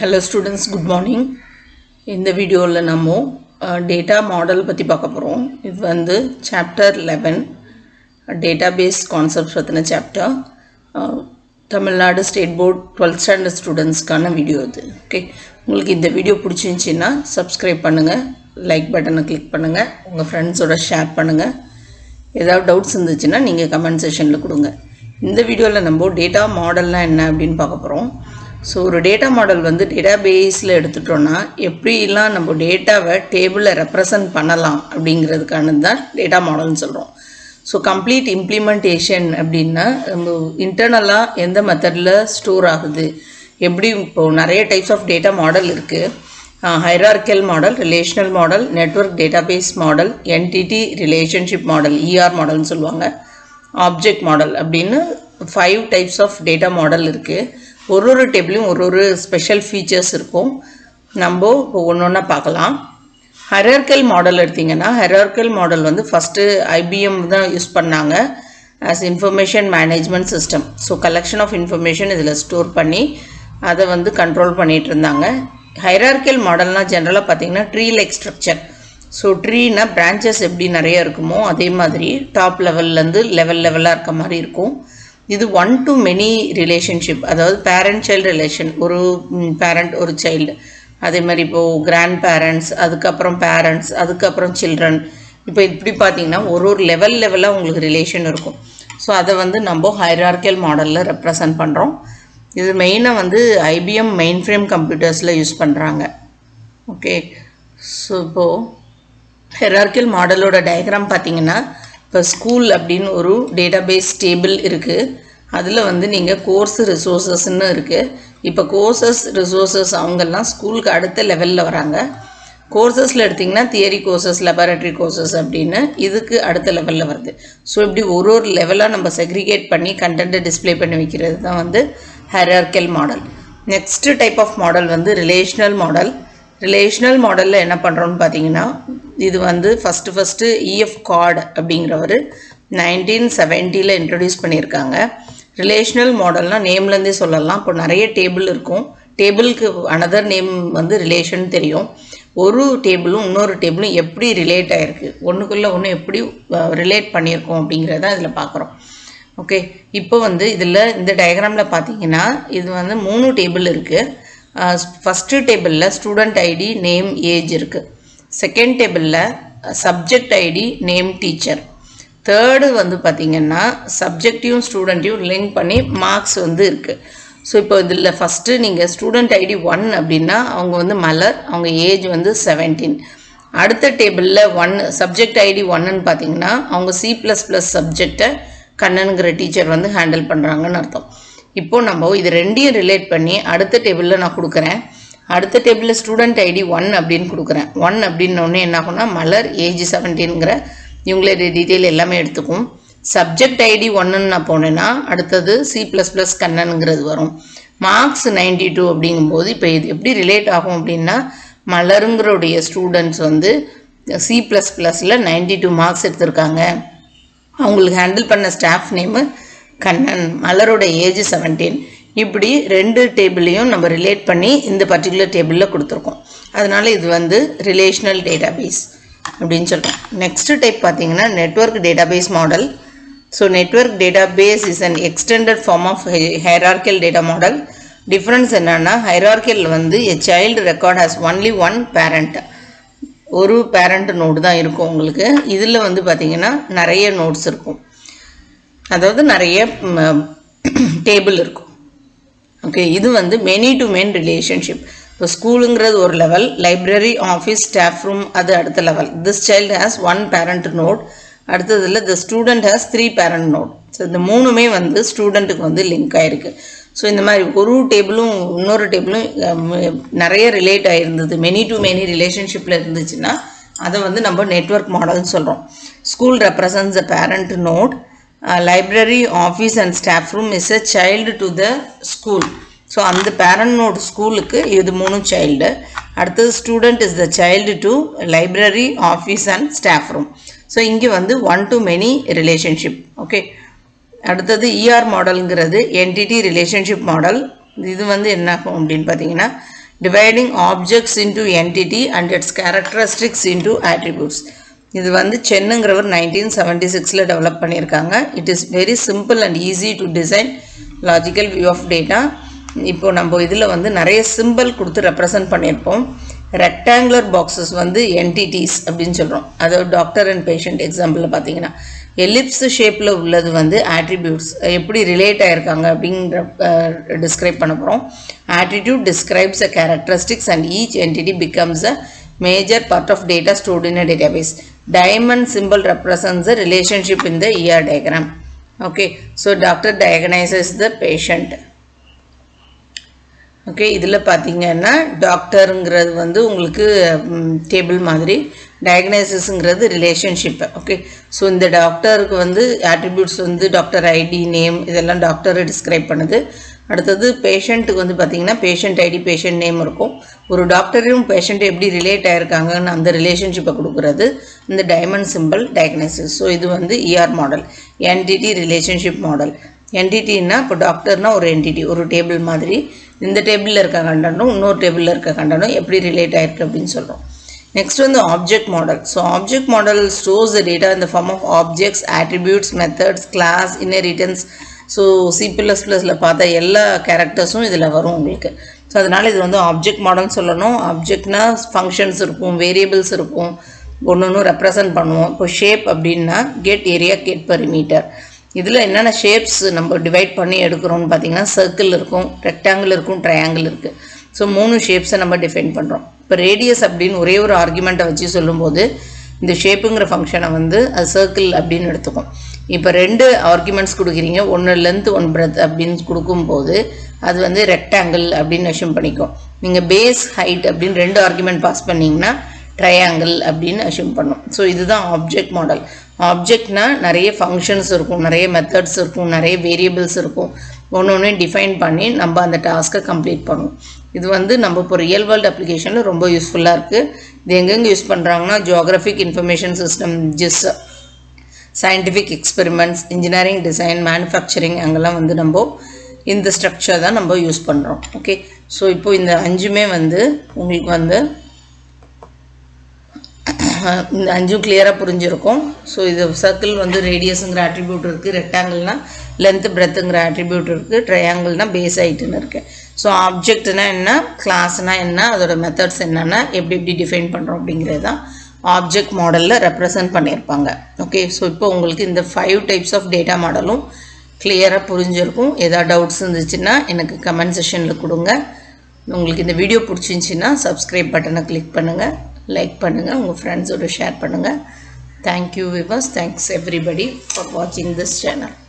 hello students good morning இந்த வீடியோவில் நம்ம டேட்டா மாடல் பற்றி பார்க்க போகிறோம் இது வந்து சாப்டர் லெவன் டேட்டாபேஸ் கான்செப்ட் பற்றின chapter Tamil Nadu state board twelfth standard ஸ்டூடெண்ட்ஸ்க்கான வீடியோ இது ஓகே உங்களுக்கு இந்த வீடியோ பிடிச்சிருந்துச்சின்னா சப்ஸ்கிரைப் பண்ணுங்கள் லைக் பட்டனை கிளிக் பண்ணுங்கள் உங்கள் ஃப்ரெண்ட்ஸோட ஷேர் பண்ணுங்கள் ஏதாவது டவுட்ஸ் இருந்துச்சுன்னா நீங்கள் கமெண்ட் செஷனில் கொடுங்க இந்த வீடியோவில் நம்ம டேட்டா மாடல்னால் என்ன அப்படின்னு பார்க்க போகிறோம் ஸோ ஒரு டேட்டா மாடல் வந்து டேட்டா பேஸில் எடுத்துட்டோன்னா எப்படிலாம் நம்ம டேட்டாவை டேபிளில் ரெப்ரசன்ட் பண்ணலாம் அப்படிங்கிறதுக்கானது தான் டேட்டா மாடல்னு சொல்கிறோம் ஸோ கம்ப்ளீட் இம்ப்ளிமெண்டேஷன் அப்படின்னா நம்ம இன்டர்னலாக எந்த மெத்தடில் ஸ்டோர் ஆகுது எப்படி இப்போது நிறைய டைப்ஸ் ஆஃப் டேட்டா மாடல் இருக்குது hierarchical model relational model network database model entity relationship model ER மாடல்னு சொல்லுவாங்க ஆப்ஜெக்ட் மாடல் அப்படின்னு five types of data model இருக்குது ஒரு ஒரு டேபிளையும் ஒரு ஒரு ஸ்பெஷல் ஃபீச்சர்ஸ் இருக்கும் நம்ம இப்போ ஒன்று ஒன்றா பார்க்கலாம் ஹெரார்கல் மாடல் எடுத்திங்கன்னா ஹெரார்கல் மாடல் வந்து ஃபஸ்ட்டு ஐபிஎம் தான் யூஸ் பண்ணாங்க as information management system so collection of information இதில் ஸ்டோர் பண்ணி அதை வந்து கண்ட்ரோல் பண்ணிகிட்டு இருந்தாங்க ஹைரார்கல் மாடல்னால் ஜென்ரலாக பார்த்தீங்கன்னா ட்ரீ லைக் ஸ்ட்ரக்சர் ஸோ ட்ரீனா பிரான்ச்சஸ் எப்படி நிறைய இருக்குமோ அதே மாதிரி டாப் லெவல்லேருந்து லெவல் லெவலாக இருக்க மாதிரி இருக்கும் இது ஒன் டு மெனி ரிலேஷன்ஷிப் அதாவது பேரண்ட் சைல்டு ரிலேஷன் ஒரு பேரண்ட் ஒரு சைல்டு அதே மாதிரி இப்போது கிராண்ட் பேரண்ட்ஸ் அதுக்கப்புறம் பேரண்ட்ஸ் அதுக்கப்புறம் சில்ட்ரன் இப்போ இப்படி பார்த்தீங்கன்னா ஒரு ஒரு லெவல் லெவலாக உங்களுக்கு ரிலேஷன் இருக்கும் ஸோ அதை வந்து நம்ம ஹைரார்கல் மாடலில் ரெப்ரசன்ட் பண்ணுறோம் இது மெயினாக வந்து ஐபிஎம் மெயின் ஃப்ரேம் கம்ப்யூட்டர்ஸில் யூஸ் பண்ணுறாங்க ஓகே ஸோ இப்போது ஹெரார்கல் மாடலோட டயக்ராம் பார்த்தீங்கன்னா இப்போ ஸ்கூல் அப்படின்னு ஒரு டேட்டாபேஸ் டேபிள் இருக்குது அதில் வந்து நீங்கள் கோர்ஸ் ரிசோர்ஸஸ்ன்னு இருக்குது இப்போ கோர்சஸ் ரிசோர்ஸஸ் அவங்கெல்லாம் ஸ்கூலுக்கு அடுத்த லெவலில் வராங்க கோர்சஸில் எடுத்திங்கன்னா தியரி கோர்சஸ் லெபார்டரி கோர்சஸ் அப்படின்னு இதுக்கு அடுத்த லெவலில் வருது ஸோ இப்படி ஒரு ஒரு லெவலாக நம்ம செக்ரிகேட் பண்ணி கண்டென்ட்டை டிஸ்பிளே பண்ணி வைக்கிறது தான் வந்து hierarchical model next type of model வந்து ரிலேஷ்னல் மாடல் ரிலேஷ்னல் மாடலில் என்ன பண்ணுறோன்னு பார்த்தீங்கன்னா இது வந்து ஃபஸ்ட்டு ஃபஸ்ட்டு இஎஃப் கார்டு அப்படிங்கிறவர் நைன்டீன் செவன்ட்டியில் இன்ட்ரடியூஸ் பண்ணியிருக்காங்க ரிலேஷ்னல் மாடல்னால் நேம்லேருந்தே சொல்லலாம் இப்போ நிறைய டேபிள் இருக்கும் டேபிளுக்கு அனதர் நேம் வந்து ரிலேஷன் தெரியும் ஒரு டேபிளும் இன்னொரு டேபிளும் எப்படி ரிலேட் ஆகிருக்கு ஒன்றுக்குள்ளே ஒன்று எப்படி ரிலேட் பண்ணியிருக்கோம் அப்படிங்கிறத இதில் பார்க்குறோம் ஓகே இப்போ வந்து இதில் இந்த டயக்ராமில் பார்த்தீங்கன்னா இது வந்து மூணு டேபிள் இருக்குது ஃபஸ்ட்டு டேபிளில் ஸ்டூடெண்ட் ஐடி நேம் ஏஜ் இருக்குது செகண்ட் டேபிளில் subject ID name teacher third வந்து பார்த்திங்கன்னா சப்ஜெக்டையும் ஸ்டூடெண்ட்டையும் லிங்க் பண்ணி மார்க்ஸ் வந்து இருக்குது ஸோ இப்போ இதில் ஃபஸ்ட்டு நீங்கள் ஸ்டூடெண்ட் ஐடி ஒன் அப்படின்னா அவங்க வந்து மலர் அவங்க ஏஜ் வந்து செவன்டீன் அடுத்த டேபிளில் ஒன் சப்ஜெக்ட் ஐடி ஒன்னுன்னு பார்த்தீங்கன்னா அவங்க சி ப்ளஸ் ப்ளஸ் சப்ஜெக்டை கண்ணனுங்கிற டீச்சர் வந்து ஹேண்டில் பண்ணுறாங்கன்னு அர்த்தம் இப்போது நம்ம இது ரெண்டையும் ரிலேட் பண்ணி அடுத்த டேபிளில் நான் கொடுக்குறேன் அடுத்த டேபிளில் ஸ்டூடெண்ட் ஐடி ஒன் அப்படின்னு கொடுக்குறேன் ஒன் அப்படின்னோடனே என்ன ஆகும்னா மலர் ஏஜ் செவன்டீன்கிற இவங்களே டீட்டெயில் எல்லாமே எடுத்துக்கும் சப்ஜெக்ட் ஐடி ஒன்றுன்னு நான் போனேன்னா அடுத்தது சி ப்ளஸ் ப்ளஸ் கண்ணனுங்கிறது வரும் மார்க்ஸ் நைன்டி டூ அப்படிங்கும்போது இப்போ இது எப்படி ரிலேட் ஆகும் அப்படின்னா மலருங்கிறோடைய ஸ்டூடெண்ட்ஸ் வந்து சி ப்ளஸ் ப்ளஸில் நைன்டி டூ மார்க்ஸ் எடுத்திருக்காங்க அவங்களுக்கு ஹேண்டில் பண்ண ஸ்டாஃப் நேமு கண்ணன் மலரோட ஏஜ் செவன்டீன் இப்படி ரெண்டு டேபிளையும் நம்ம ரிலேட் பண்ணி இந்த பர்டிகுலர் டேபிளில் கொடுத்துருக்கோம் அதனால் இது வந்து ரிலேஷ்னல் டேட்டாபேஸ் அப்படின்னு சொல்கிறோம் நெக்ஸ்ட்டு டைப் பார்த்தீங்கன்னா network database model so network database is an extended form of hierarchical data model difference என்னென்னா ஹைரார்கல் வந்து a child record has only one parent ஒரு பேரண்ட் நோடு தான் இருக்கும் உங்களுக்கு இதில் வந்து பார்த்திங்கன்னா நிறைய நோட்ஸ் இருக்கும் அதாவது நிறைய டேபிள் இருக்கும் ஓகே இது வந்து மெனி டு மென் ரிலேஷன்ஷிப் இப்போ ஸ்கூலுங்கிறது ஒரு level library office staff room அது அடுத்த level this child has one parent node அடுத்ததில் the student has three parent node so இந்த மூணுமே வந்து ஸ்டூடெண்ட்டுக்கு வந்து லிங்க் ஆகிருக்கு ஸோ இந்த மாதிரி ஒரு டேபிளும் இன்னொரு டேபிளும் நிறைய ரிலேட் ஆகிருந்தது மெனி டு மெனி ரிலேஷன்ஷிப்பில் இருந்துச்சுன்னா அதை வந்து நம்ம நெட்ஒர்க் மாடல்னு சொல்கிறோம் school represents the parent node library office and staff room is a child to the school so அந்த பேரண்ட் நோட் ஸ்கூலுக்கு இது மூணு சைல்டு அடுத்தது student is the child to library office and staff room so இங்கே வந்து one to many relationship okay அடுத்தது ER மாடலுங்கிறது entity relationship model இது வந்து என்ன ஆகும் அப்படின்னு பார்த்தீங்கன்னா dividing objects into entity and its characteristics into attributes இது வந்து சென்னுங்கிறவர் நைன்டீன் செவன்டி சிக்ஸில் டெவலப் பண்ணியிருக்காங்க it is very simple and easy to design logical view of data இப்போ நம்ம இதில் வந்து நிறைய சிம்பிள் கொடுத்து ரெப்ரசன்ட் பண்ணியிருப்போம் ரெக்டாங்குலர் பாக்ஸஸ் வந்து என்டிட்டிஸ் அப்படின்னு சொல்கிறோம் அதாவது டாக்டர் அண்ட் பேஷண்ட் எக்ஸாம்பிளில் பார்த்தீங்கன்னா எலிப்ஸ் ஷேப்பில் உள்ளது வந்து ஆட்ரிபியூட்ஸ் எப்படி ரிலேட் ஆயிருக்காங்க அப்படிங்கிற டிஸ்கிரைப் பண்ண போகிறோம் ஆட்டிடியூட் describes a characteristics and each entity becomes a major part of data stored in a database diamond symbol represents the relationship in the ER diagram okay so doctor diagnoses the patient okay இதில் பார்த்தீங்கன்னா டாக்டருங்கிறது வந்து உங்களுக்கு table மாதிரி டயக்னைசிஸுங்கிறது relationship okay so இந்த டாக்டருக்கு வந்து attributes வந்து doctor ID name இதெல்லாம் டாக்டரை டிஸ்கிரைப் பண்ணுது அடுத்தது பேஷண்ட்டுக்கு வந்து பார்த்தீங்கன்னா பேஷண்ட் ஐடி பேஷண்ட் நேம் இருக்கும் ஒரு டாக்டரையும் பேஷண்ட் எப்படி ரிலேட் ஆயிருக்காங்கன்னு அந்த ரிலேஷன்ஷிப்பை கொடுக்குறது இந்த டைமண்ட் சிம்பிள் டயக்னைசிஸ் ஸோ இது வந்து ER model entity relationship model என்டிட்டின்னா இப்போ டாக்டர்னா ஒரு என்டிட்டி ஒரு டேபிள் மாதிரி இந்த டேபிளில் இருக்க கண்டனும் இன்னொரு டேபிளில் இருக்க கண்டனும் எப்படி ரிலேட் ஆயிருக்கு அப்படின்னு சொல்கிறோம் நெக்ஸ்ட் வந்து object model so object model stores the data இந்த form of objects attributes methods class inheritance so C plus ப்ளஸில் பார்த்த எல்லா கேரக்டர்ஸும் இதில் வரும் உங்களுக்கு ஸோ அதனால் இது வந்து ஆப்ஜெக்ட் மாடல்னு சொல்லணும் ஆப்ஜெக்ட்னா ஃபங்க்ஷன்ஸ் இருக்கும் வேரியபிள்ஸ் இருக்கும் ஒன்று ஒன்று ரெப்ரசன்ட் பண்ணுவோம் இப்போ ஷேப் அப்படின்னா கெட் ஏரியா கெட் பரிமீட்டர் இதில் என்னென்ன ஷேப்ஸ் நம்ம டிவைட் பண்ணி எடுக்கிறோம்னு பார்த்தீங்கன்னா சர்க்கிள் இருக்கும் ரெக்டாங்கிள் இருக்கும் ட்ரையாங்கிள் இருக்குது ஸோ மூணு ஷேப்ஸை நம்ம டிஃபைன் பண்ணுறோம் இப்போ ரேடியஸ் அப்படின்னு ஒரே ஒரு ஆர்குமெண்ட்டை வச்சு சொல்லும்போது இந்த ஷேப்புங்கிற ஃபங்க்ஷனை வந்து அது சர்க்கிள் அப்படின்னு எடுத்துக்கும் இப்போ ரெண்டு ஆர்குமெண்ட்ஸ் கொடுக்குறீங்க ஒன்று லென்த் ஒன் பிரெத் அப்படின்னு கொடுக்கும்போது அது வந்து ரெக்டாங்கிள் அப்படின்னு அஷ்யூம் பண்ணிக்கும் நீங்கள் பேஸ் ஹைட் அப்படின்னு ரெண்டு ஆர்குமெண்ட் பாஸ் பண்ணிங்கன்னா ட்ரையாங்கிள் அப்படின்னு அஷ்யூம் பண்ணும் ஸோ இதுதான் ஆப்ஜெக்ட் மாடல் ஆப்ஜெக்ட்னா நிறைய ஃபங்க்ஷன்ஸ் இருக்கும் நிறைய மெத்தட்ஸ் இருக்கும் நிறைய வேரியபிள்ஸ் இருக்கும் ஒன்று ஒன்று டிஃபைன் பண்ணி நம்ம அந்த டாஸ்க்கை கம்ப்ளீட் பண்ணுவோம் இது வந்து நம்ம இப்போ ரியல் வேர்ல்டு அப்ளிகேஷனில் ரொம்ப யூஸ்ஃபுல்லாக இருக்குது இது எங்கெங்கே யூஸ் பண்ணுறாங்கன்னா geographic information system GIS scientific experiments engineering design manufacturing அங்கெல்லாம் வந்து நம்ம இந்த ஸ்ட்ரக்சர் தான் நம்ம யூஸ் பண்ணுறோம் ஓகே ஸோ இப்போ இந்த அஞ்சுமே வந்து உங்களுக்கு வந்து இந்த அஞ்சும் கிளியராக புரிஞ்சிருக்கும் ஸோ இது சர்க்கிள் வந்து ரேடியஸுங்கிற ஆட்ரிபியூட் இருக்குது ரெக்டாங்கிள்னா லென்த்து பிரெத்துங்கிற ஆட்ரிபியூட் இருக்குது ட்ரையாங்கிள்னா பேஸ் ஹைட்டுன்னு இருக்குது ஸோ ஆப்ஜெக்ட்னா என்ன கிளாஸ்னால் என்ன அதோட மெத்தட்ஸ் என்னென்னா எப்படி எப்படி டிஃபைன் பண்ணுறோம் அப்படிங்கிறது தான் ஆப்ஜெக்ட் மாடலில் ரெப்ரசன்ட் பண்ணியிருப்பாங்க ஓகே ஸோ இப்போ உங்களுக்கு இந்த ஃபைவ் டைப்ஸ் ஆஃப் டேட்டா மாடலும் கிளியராக புரிஞ்சிருக்கும் ஏதாவது டவுட்ஸ் இருந்துச்சுன்னா எனக்கு கமெண்ட் செஷனில் கொடுங்க உங்களுக்கு இந்த வீடியோ பிடிச்சிருந்துச்சின்னா சப்ஸ்கிரைப் பட்டனை கிளிக் பண்ணுங்கள் லைக் பண்ணுங்கள் உங்கள் ஃப்ரெண்ட்ஸோட ஷேர் பண்ணுங்கள் thank you viewers thanks everybody for வாட்சிங் திஸ் சேனல்